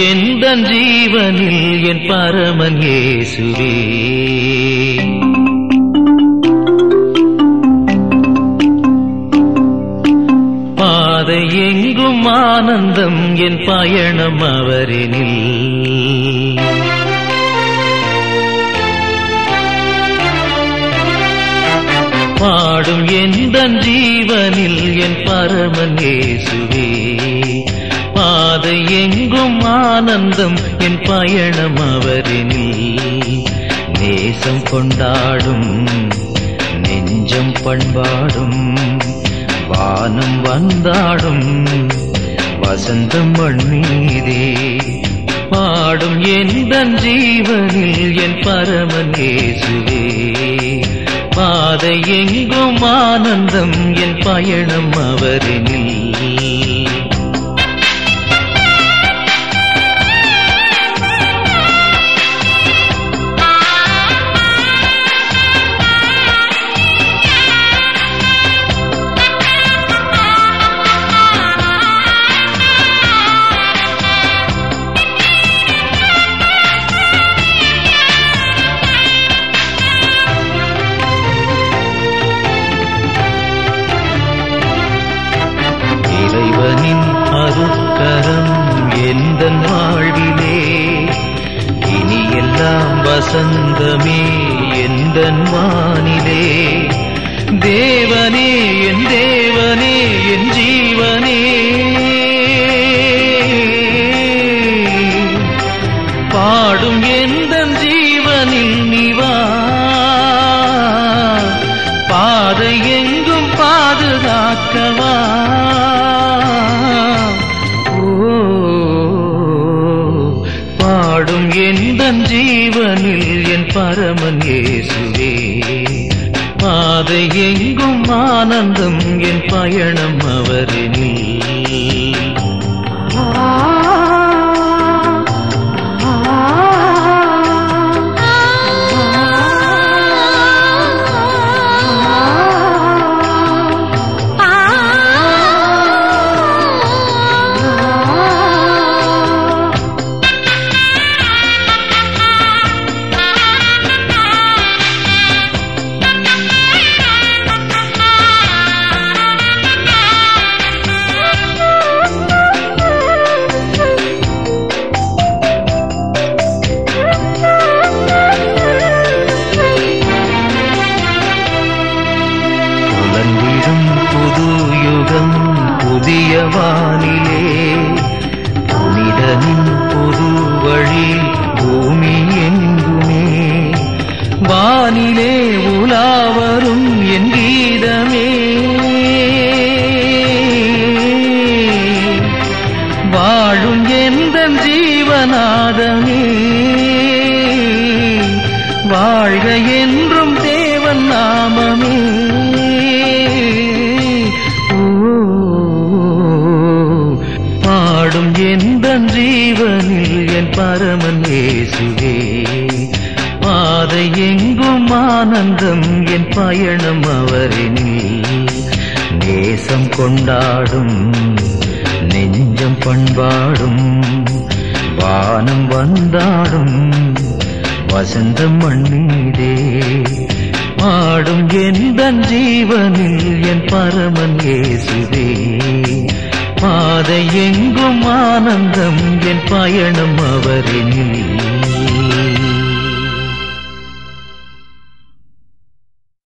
எந்த ஜீவனில் என் பரமன் இயேசுவே பாதை எங்கும் ஆனந்தம் என் பயணம் அவரெனில் பாடும் எந்த ஜீவனில் என் பரமன் இயேசுவே பாதை எங்கும் ஆனந்தம் என் பயணம் அவரெனில் நேசம் கொண்டாடும் நெஞ்சம் பண்பாடும் வானம் வந்தாடும் வசந்தம் மண்ணீதே பாடும் எந்த ஜீவனில் என் பரமன் இயேசுவே பாதை எங்கும் ஆனந்தம் என் பயணம் அவரெனில் இறைவனின் அருட்கரம் எந்த வாழ்விலே இனி எல்லாம் வசந்தமே எந்த வானிலே தேவனே என் தேவனே என் ஜீவனே பாடும் எந்த ஜீவனில் நிவா பாதை எங்கும் பாதுகாக்கவா ஓ, பாடும் எந்த ஜீவனில் என் பரமன் இயேசுவே பாதை எங்கும் ஆனந்தம் என் பயணம் அவரெனில் புலன்விடும் புது யுகம் புதிய வானிலே புனிதனின் புது வழி பூமி எங்குமே வானிலே உலாவரும் என் கீதமே வாழும் எந்த ஜீவநாதமே வாழ்க என்றும் தேவன் நாமமே ஓ, பாடும் எந்த ஜீவனில் என் பரமன் இயேசுவே பாதை எங்கும் ஆனந்தம் என் பயணம் அவரெனில் நேசம் கொண்டாடும் நெஞ்சம் பண்பாடும் வானம் வந்தாடும் வசந்தம் மண்ணீதே பாடும் எந்த ஜீவனில் என் பரமன் இயேசுவே பாதை எங்கும் ஆனந்தம் என் பயணம் அவரெனில்